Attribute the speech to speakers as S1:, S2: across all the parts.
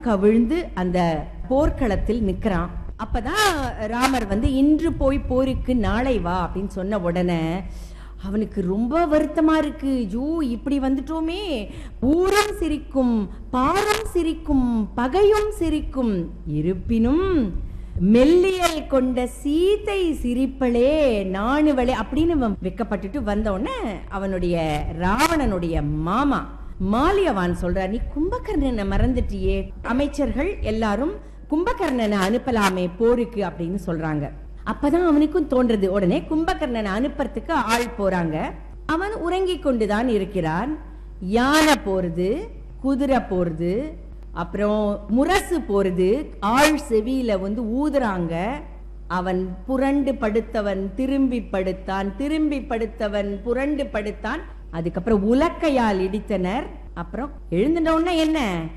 S1: கவிழ்ந்து அந்த போர்க்களத்தில் நிக்கிறான் அப்பதான் ராமர் வந்து இன்று போய் போருக்கு நாளை வா அப்படின்னு சொன்ன உடனே அவனுக்கு ரொம்ப வருத்தமா இருக்கு ஐயோ இப்படி வந்துட்டோமே ஊரும் சிரிக்கும் பாரம் சிரிக்கும் பகையும் சிரிக்கும் இருப்பினும் மெல்லியல் கொண்ட சீதை சிரிப்பளே நாணுவளே அப்படின்னு இவன் வெக்கப்பட்டுட்டு வந்த உடனே அவனுடைய ராவணனுடைய மாமா மாலியவான் சொல்றா நீ கும்பகர்ணனை மறந்துட்டியே அமைச்சர்கள் எல்லாரும் கும்பகர்ணனை அனுப்பலாமே போருக்கு அப்படின்னு சொல்றாங்க அப்பதான் அவனுக்கும் தோன்றது உடனே கும்பகர்ணனை அனுப்புறதுக்கு ஆள் போறாங்க அவன் உறங்கிக் கொண்டுதான் இருக்கிறான் யானை போறது குதிரை போறது அப்புறம் முரசு போறது ஆள் செவியில வந்து ஊதுறாங்க அவன் புரண்டு படுத்தவன் திரும்பி படுத்தான் திரும்பி படுத்தவன் புரண்டு படுத்தான் அதுக்கப்புறம் உலக்கையால் இடித்தனர் அப்புறம் எழுந்துட்ட உடனே என்ன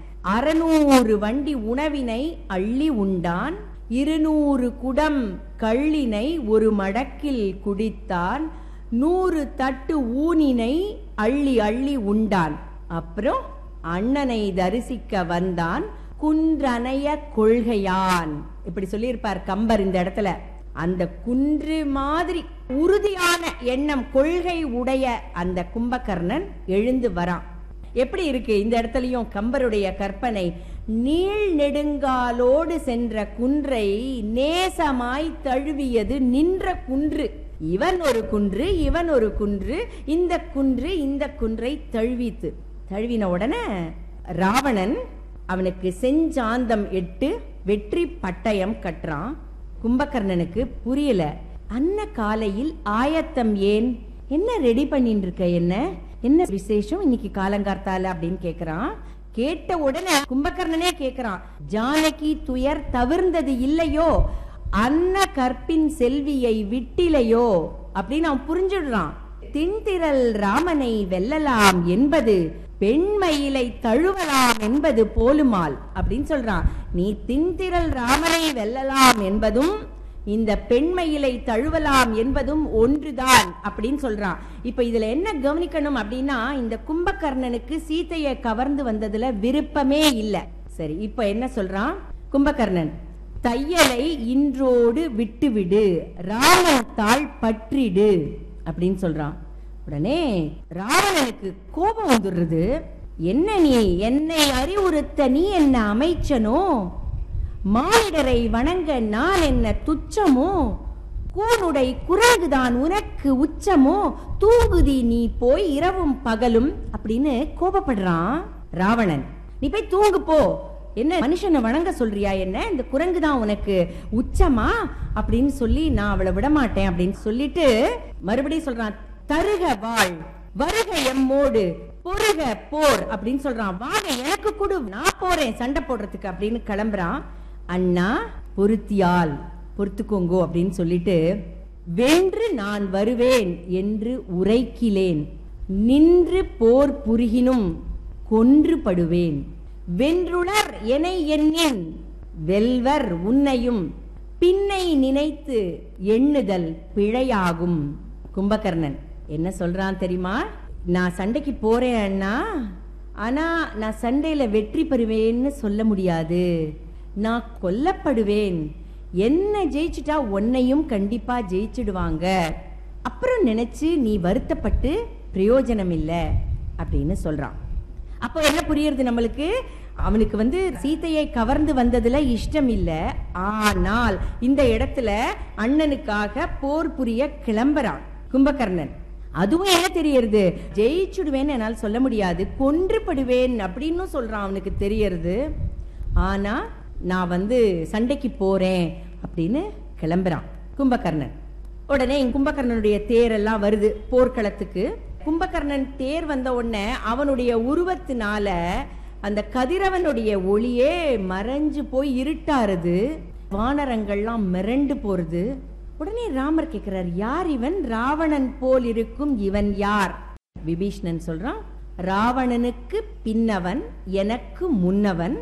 S1: அறநூறு வண்டி உணவினை அள்ளி உண்டான் இருநூறு குடம் கள்ளினை ஒரு மடக்கில் குடித்தான் நூறு தட்டு ஊனினை அள்ளி அள்ளி உண்டான் அப்புறம் அண்ணனை தரிசிக்க வந்தான் குன்றனைய கொள்கையான் இப்படி சொல்லியிருப்பார் கம்பர் இந்த இடத்துல அந்த குன்று மாதிரி உறுதியான எண்ணம் கொள்கை உடைய அந்த கும்பகர்ணன் எழுந்து வரான் எப்படி இருக்கு இந்த இடத்துலயும் கம்பருடைய கற்பனை நீள் நெடுங்காலோடு சென்ற குன்றை நேசமாய் தழுவியது நின்ற குன்று இவன் ஒரு குன்று இவன் ஒரு குன்று இந்த குன்று இந்த குன்றை தழுவித்து தழுவின உடனே ராவணன் அவனுக்கு செஞ்சாந்தம் எட்டு வெற்றி பட்டயம் கட்டுறான் கும்பகர்ணனுக்கு புரியல அன்ன காலையில் ஆயத்தம் ஏன் என்ன ரெடி பண்ணிட்டு இருக்க என்ன என்ன விசேஷம் இன்னைக்கு காலங்கார்த்தால அப்படின்னு கேக்குறான் கேட்ட உடனே கும்பகர்ணனே கேக்குறான் ஜானகி துயர் தவிர்ந்தது இல்லையோ அன்ன கற்பின் செல்வியை விட்டிலையோ அப்படின்னு அவன் புரிஞ்சுடுறான் திண்திரல் ராமனை வெல்லலாம் என்பது பெண்மயிலை தழுவலாம் என்பது போலுமால் அப்படின்னு சொல்றான் நீ திண்திரல் ராமனை வெல்லலாம் என்பதும் இந்த பெண்மயிலை தழுவலாம் என்பதும் ஒன்றுதான் அப்படின்னு சொல்றான் இப்ப இதுல என்ன கவனிக்கணும் அப்படின்னா இந்த கும்பகர்ணனுக்கு சீதையை கவர்ந்து வந்ததுல விருப்பமே இல்ல சரி இப்ப என்ன சொல்றான் கும்பகர்ணன் தையலை இன்றோடு விட்டுவிடு ராமன் தாள் பற்றிடு அப்படின்னு சொல்றான் உடனே ராவணனுக்கு கோபம் வந்துடுறது என்ன நீ என்னை அறிவுறுத்த நீ என்ன அமைச்சனோ மானிடரை வணங்க நான் என்ன துச்சமோ கூனுடை குரங்குதான் உனக்கு உச்சமோ தூங்குதி நீ போய் இரவும் பகலும் அப்படின்னு கோபப்படுறான் ராவணன் நீ போய் தூங்கு போ என்ன மனுஷனை வணங்க சொல்றியா என்ன இந்த குரங்கு தான் உனக்கு உச்சமா அப்படின்னு சொல்லி நான் அவளை விட மாட்டேன் அப்படின்னு சொல்லிட்டு மறுபடியும் சொல்றான் தருக வாழ் வருக எம்மோடு பொருக போர் அப்படின்னு சொல்றான் வாங்க எனக்கு கொடு நான் போறேன் சண்டை போடுறதுக்கு அப்படின்னு கிளம்புறான் அண்ணா பொருத்தியால் பொறுத்துக்கோங்கோ அப்படின்னு சொல்லிட்டு வென்று நான் வருவேன் என்று உரைக்கிலேன் நின்று போர் புரிகினும் கொன்று படுவேன் வென்றுளர் எனை எண்ணின் வெல்வர் உன்னையும் பின்னை நினைத்து எண்ணுதல் பிழையாகும் கும்பகர்ணன் என்ன சொல்றான் தெரியுமா நான் சண்டைக்கு போறேன் அண்ணா ஆனா நான் சண்டையில வெற்றி பெறுவேன்னு சொல்ல முடியாது நான் கொல்லப்படுவேன் என்ன ஜெயிச்சுட்டா உன்னையும் கண்டிப்பா ஜெயிச்சிடுவாங்க அப்புறம் நினைச்சு நீ வருத்தப்பட்டு பிரயோஜனம் இல்லை அப்படின்னு சொல்றான் அப்போ என்ன புரியுறது நம்மளுக்கு அவனுக்கு வந்து சீதையை கவர்ந்து வந்ததுல இஷ்டம் இல்ல ஆனால் இந்த இடத்துல அண்ணனுக்காக போர் புரிய கிளம்புறான் கும்பகர்ணன் அதுவும் என்ன தெரியறது ஜெயிச்சுடுவேன்னு என்னால் சொல்ல முடியாது கொன்றுபடுவேன் அப்படின்னு சொல்றான் அவனுக்கு தெரியறது ஆனா நான் வந்து சண்டைக்கு போறேன் அப்படின்னு கிளம்புறான் கும்பகர்ணன் உடனே கும்பகர்ணனுடைய தேரெல்லாம் வருது போர்க்களத்துக்கு கும்பகர்ணன் தேர் வந்த உடனே அவனுடைய உருவத்தினால அந்த கதிரவனுடைய ஒளியே மறைஞ்சு போய் இருட்டாருது வானரங்கள்லாம் மிரண்டு போறது உடனே ராமர் கேட்கிறார் யார் இவன் ராவணன் போல் இருக்கும் இவன் யார் விபீஷ்ணன் சொல்றான் ராவணனுக்கு பின்னவன் எனக்கு முன்னவன்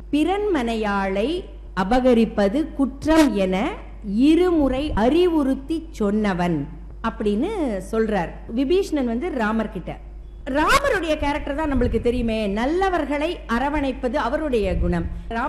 S1: பிறன்மனையாளை அபகரிப்பது குற்றம் என இருமுறை அறிவுறுத்தி சொன்னவன் அப்படின்னு சொல்றார் விபீஷ்ணன் வந்து ராமர் கிட்ட ராமருடைய கேரக்டர் தான் நம்மளுக்கு தெரியுமே நல்லவர்களை அரவணைப்பது அவருடைய குணம் ராம